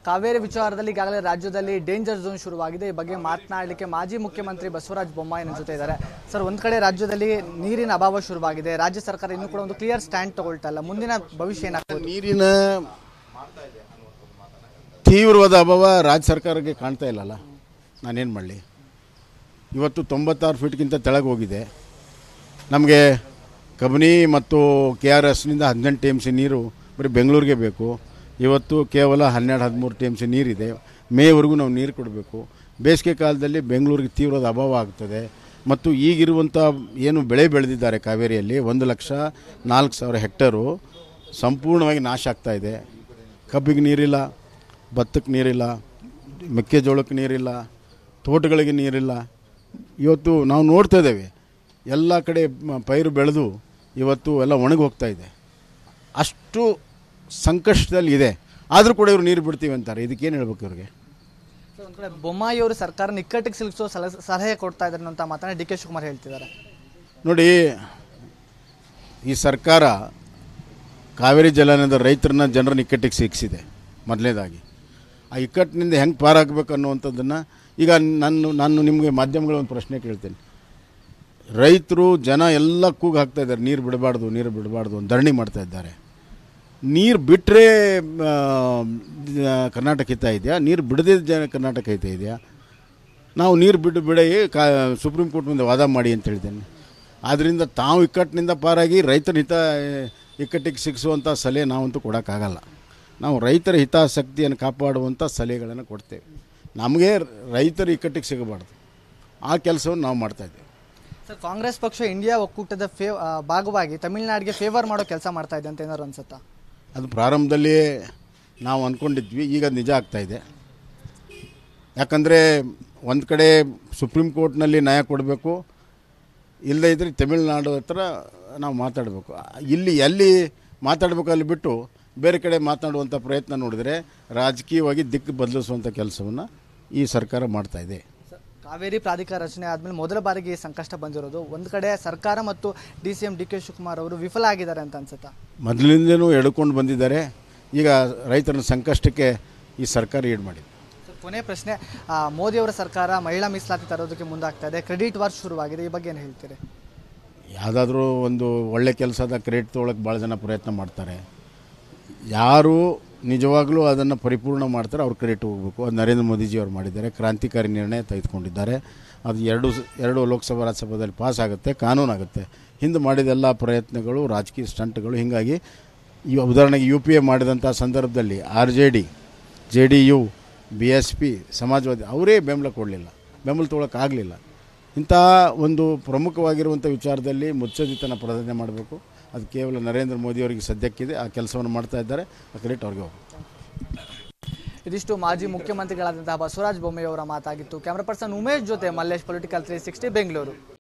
ಕಾವೇರಿ ವಿಚಾರದಲ್ಲಿ ಈಗಾಗಲೇ ರಾಜ್ಯದಲ್ಲಿ ಡೇಂಜರ್ ಝೋನ್ ಶುರುವಾಗಿದೆ ಈ ಬಗ್ಗೆ ಮಾತನಾಡಲಿಕ್ಕೆ ಮಾಜಿ ಮುಖ್ಯಮಂತ್ರಿ ಬಸವರಾಜ ಬೊಮ್ಮಾಯಿ ನನ್ನ ಜೊತೆ ಇದ್ದಾರೆ ಸರ್ ಒಂದ್ ಕಡೆ ರಾಜ್ಯದಲ್ಲಿ ನೀರಿನ ಅಭಾವ ಶುರುವಾಗಿದೆ ರಾಜ್ಯ ಸರ್ಕಾರ ಇನ್ನೂ ಕೂಡ ಒಂದು ಕ್ಲಿಯರ್ ಸ್ಟ್ಯಾಂಡ್ ತಗೊಳ್ತಾ ಇಲ್ಲ ಮುಂದಿನ ಭವಿಷ್ಯ ಏನಾಗ್ಬೋದು ನೀರಿನ ತೀವ್ರವಾದ ಅಭಾವ ರಾಜ್ಯ ಸರ್ಕಾರಕ್ಕೆ ಕಾಣ್ತಾ ಇಲ್ಲಲ್ಲ ನಾನೇನು ಮಾಡಲಿ ಇವತ್ತು ತೊಂಬತ್ತಾರು ಫೀಟ್ಗಿಂತ ತೆಳಗೆ ಹೋಗಿದೆ ನಮಗೆ ಕಬಿನಿ ಮತ್ತು ಕೆ ಆರ್ ಎಸ್ನಿಂದ ಹದಿನೆಂಟು ಟಿ ಎಮ್ ಸಿ ನೀರು ಬರೀ ಬೆಂಗಳೂರಿಗೆ ಬೇಕು ಇವತ್ತು ಕೇವಲ ಹನ್ನೆರಡು ಹದಿಮೂರು ಟಿ ಎಮ್ ಸಿ ನೀರಿದೆ ಮೇವರೆಗೂ ನಾವು ನೀರು ಕೊಡಬೇಕು ಬೇಸಿಗೆ ಕಾಲದಲ್ಲಿ ಬೆಂಗಳೂರಿಗೆ ತೀವ್ರವಾದ ಅಭಾವ ಆಗ್ತದೆ ಮತ್ತು ಈಗಿರುವಂಥ ಏನು ಬೆಳೆ ಬೆಳೆದಿದ್ದಾರೆ ಕಾವೇರಿಯಲ್ಲಿ ಒಂದು ಲಕ್ಷ ನಾಲ್ಕು ಸಾವಿರ ಹೆಕ್ಟರು ಸಂಪೂರ್ಣವಾಗಿ ನಾಶ ಆಗ್ತಾ ಇದೆ ಕಬ್ಬಿಗೆ ನೀರಿಲ್ಲ ಭತ್ತಕ್ಕೆ ನೀರಿಲ್ಲ ಮೆಕ್ಕೆಜೋಳಕ್ಕೆ ನೀರಿಲ್ಲ ತೋಟಗಳಿಗೆ ನೀರಿಲ್ಲ ಇವತ್ತು ನಾವು ನೋಡ್ತಾ ಇದ್ದೇವೆ ಎಲ್ಲ ಕಡೆ ಮ- ಪೈರು ಬೆಳೆದು ಇವತ್ತು ಎಲ್ಲ ಒಣಗಿ ಹೋಗ್ತಾ ಇದೆ ಅಷ್ಟು ಸಂಕಷ್ಟದಲ್ಲಿ ಇದೆ ಆದರೂ ಕೂಡ ಇವರು ನೀರು ಬಿಡ್ತೀವಿ ಅಂತಾರೆ ಇದಕ್ಕೇನು ಹೇಳ್ಬೇಕು ಇವ್ರಿಗೆ ಸರ್, ಒಂದ್ ಕಡೆ ಬೊಮ್ಮಾಯಿ ಅವರು ಸರ್ಕಾರ ನಿಕ್ಕಟ್ಟಿಗೆ ಸಿಲುಕಿಸೋ ಸಲಹೆ ಸಲಹೆ ಕೊಡ್ತಾ ಇದ್ದಾರೆ ಅಂತ ಮಾತನ್ನ ಡಿ ಕೆ ಶಿವಕುಮಾರ್ ಹೇಳ್ತಿದ್ದಾರೆ ನೋಡಿ ಈ ಸರ್ಕಾರ ಕಾವೇರಿ ಜಲಾನಯದ ರೈತರನ್ನ ಜನರ ಇಕ್ಕಟ್ಟಿಗೆ ಸಿಕ್ಕಿಸಿದೆ ಮೊದಲನೇದಾಗಿ ಆ ಇಕ್ಕಟ್ಟಿನಿಂದ ಹೆಂಗೆ ಪಾರಾಗಬೇಕು ಅನ್ನುವಂಥದ್ದನ್ನು ಈಗ ನಾನು ನಾನು ನಿಮಗೆ ಮಾಧ್ಯಮಗಳ ಒಂದು ಪ್ರಶ್ನೆ ಕೇಳ್ತೇನೆ ರೈತರು ಜನ ಎಲ್ಲ ಕೂಗು ಹಾಕ್ತಾ ಇದ್ದಾರೆ ನೀರು ಬಿಡಬಾರ್ದು ನೀರು ಬಿಡಬಾರ್ದು ಅಂತ ಧರಣಿ ಮಾಡ್ತಾ ಇದ್ದಾರೆ ನೀರು ಬಿಟ್ಟರೆ ಕರ್ನಾಟಕ ಹಿತ ಇದೆಯಾ ನೀರು ಬಿಡದೇ ಜನ ಕರ್ನಾಟಕ ಹಿತ ಇದೆಯಾ ನಾವು ನೀರು ಬಿಟ್ಟು ಬಿಡಿ ಕಾ ಸುಪ್ರೀಂ ಕೋರ್ಟ್ ಮುಂದೆ ವಾದ ಮಾಡಿ ಅಂತ ಹೇಳ್ತೇನೆ ಆದ್ದರಿಂದ ತಾವು ಇಕ್ಕಟ್ಟಿನಿಂದ ಪಾರಾಗಿ ರೈತರ ಹಿತ ಇಕ್ಕಟ್ಟಿಗೆ ಸಿಗಿಸುವಂಥ ಸಲಹೆ ನಾವಂತೂ ಕೊಡೋಕ್ಕಾಗಲ್ಲ ನಾವು ರೈತರ ಹಿತಾಸಕ್ತಿಯನ್ನು ಕಾಪಾಡುವಂಥ ಸಲಹೆಗಳನ್ನು ಕೊಡ್ತೇವೆ ನಮಗೆ ರೈತರ ಇಕ್ಕಟ್ಟಿಗೆ ಸಿಗಬಾರ್ದು ಆ ಕೆಲಸವನ್ನು ನಾವು ಮಾಡ್ತಾಯಿದ್ದೇವೆ ಸರ್ ಕಾಂಗ್ರೆಸ್ ಪಕ್ಷ ಇಂಡಿಯಾ ಒಕ್ಕೂಟದ ಫೇ ಆ, ಭಾಗವಾಗಿ ತಮಿಳುನಾಡಿಗೆ ಫೇವರ್ ಮಾಡೋ ಕೆಲಸ ಮಾಡ್ತಾ ಇದೆ ಅಂತ ಏನಾದ್ರು ಅನ್ಸುತ್ತಾ ಅದು ಪ್ರಾರಂಭದಲ್ಲಿ ನಾವು ಅಂದ್ಕೊಂಡಿದ್ವಿ ಈಗ ನಿಜ ಆಗ್ತಾ ಇದೆ ಯಾಕಂದರೆ ಒಂದು ಕಡೆ ಸುಪ್ರೀಂ ಕೋರ್ಟ್ನಲ್ಲಿ ನ್ಯಾಯ ಕೊಡಬೇಕು ಇಲ್ಲದೇ ಇದ್ರೆ ತಮಿಳುನಾಡು ಹತ್ರ ನಾವು ಮಾತಾಡಬೇಕು ಇಲ್ಲಿ ಎಲ್ಲಿ ಮಾತಾಡಬೇಕು ಅಲ್ಲಿ ಬಿಟ್ಟು ಬೇರೆ ಕಡೆ ಮಾತನಾಡುವಂಥ ಪ್ರಯತ್ನ ನೋಡಿದರೆ ರಾಜಕೀಯವಾಗಿ ದಿಕ್ಕು ಬದಲಿಸುವಂಥ ಕೆಲಸವನ್ನು ಈ ಸರ್ಕಾರ ಮಾಡ್ತಾ ಇದೆ ಸರ್, ಕಾವೇರಿ ಪ್ರಾಧಿಕಾರ ರಚನೆ ಆದ್ಮೇಲೆ ಮೊದಲ ಬಾರಿಗೆ ಈ ಸಂಕಷ್ಟ ಬಂದಿರೋದು ಒಂದು ಕಡೆ ಸರ್ಕಾರ ಮತ್ತು D C M D K Shivakumar ಅವರು ವಿಫಲ ಆಗಿದ್ದಾರೆ ಅಂತ ಅನ್ಸುತ್ತಾ ಮೊದಲಿಂದನೂ ಎಡ್ಕೊಂಡು ಬಂದಿದ್ದಾರೆ ಈಗ ರೈತರ ಸಂಕಷ್ಟಕ್ಕೆ ಈ ಸರ್ಕಾರ ಈಡು ಮಾಡಿದೆ ಸರ್, ಕೊನೆ ಪ್ರಶ್ನೆ ಆ, ಮೋದಿ ಅವರ ಸರ್ಕಾರ ಮಹಿಳಾ ಮೀಸಲಾತಿ ತರೋದಕ್ಕೆ ಮುಂದಾಗ್ತಾ ಇದೆ ಕ್ರೆಡಿಟ್ ವಾರ್ ಶುರುವಾಗಿದೆ ಈ ಬಗ್ಗೆ ಏನು ಹೇಳ್ತೀರಿ ಯಾವುದಾದ್ರೂ ಒಂದು ಒಳ್ಳೆ ಕೆಲಸದ ಕ್ರೆಡಿಟ್ ತೊಗೊಳಕ್ಕೆ ಭಾಳ ಜನ ಪ್ರಯತ್ನ ಮಾಡ್ತಾರೆ ಯಾರು ನಿಜವಾಗ್ಲೂ ಅದನ್ನು ಪರಿಪೂರ್ಣ ಮಾಡ್ತಾರೆ ಅವ್ರು ಕ್ರೆಡಿಟ್ ಹೋಗಬೇಕು ಅದು ನರೇಂದ್ರ ಮೋದಿಜಿ ಅವರು ಮಾಡಿದ್ದಾರೆ ಕ್ರಾಂತಿಕಾರಿ ನಿರ್ಣಯ ತೆಗೆದುಕೊಂಡಿದ್ದಾರೆ ಅದು ಎರಡು ಸ- ಎರಡು ಲೋಕಸಭಾ ರಾಜ್ಯಸಭಾದಲ್ಲಿ ಪಾಸ್ ಆಗುತ್ತೆ ಕಾನೂನಾಗುತ್ತೆ ಹಿಂದೆ ಮಾಡಿದ ಎಲ್ಲ ಪ್ರಯತ್ನಗಳು ರಾಜಕೀಯ ಸ್ಟಂಟ್ಗಳು ಹೀಗಾಗಿ ಈ ಉದಾಹರಣೆಗೆ ಯು ಪಿ ಎ ಮಾಡಿದಂಥ ಸಂದರ್ಭದಲ್ಲಿ R J D J D U B S P Samajwadi ಅವರೇ ಬೆಂಬಲ ಕೊಡಲಿಲ್ಲ ಬೆಂಬಲ ತೊಗೊಳಕ್ಕಾಗಲಿಲ್ಲ ಇಂಥ ಒಂದು ಪ್ರಮುಖವಾಗಿರುವಂಥ ವಿಚಾರದಲ್ಲಿ ಮುಚ್ಚದಿತನ ಪ್ರದರ್ಶನ ಮಾಡಬೇಕು ಅದು ಕೇವಲ ನರೇಂದ್ರ ಮೋದಿಯವರಿಗೆ ಸದ್ಯಕ್ಕಿದೆ ಆ ಕೆಲಸವನ್ನು ಮಾಡ್ತಾ ಇದ್ದಾರೆ ಆ ಕ್ರೆಡಿಟ್ ಅವ್ರಿಗೆ ಹೋಗುತ್ತೆ ಇದಿಷ್ಟು ಮಾಜಿ ಮುಖ್ಯಮಂತ್ರಿಗಳಾದಂತಹ ಬಸವರಾಜ ಬೊಮ್ಮೆಯವರ ಮಾತಾಗಿತ್ತು ಕ್ಯಾಮ್ರಾ ಪರ್ಸನ್ ಉಮೇಶ್ ಜೊತೆ Mallesh political three sixty Bengaluru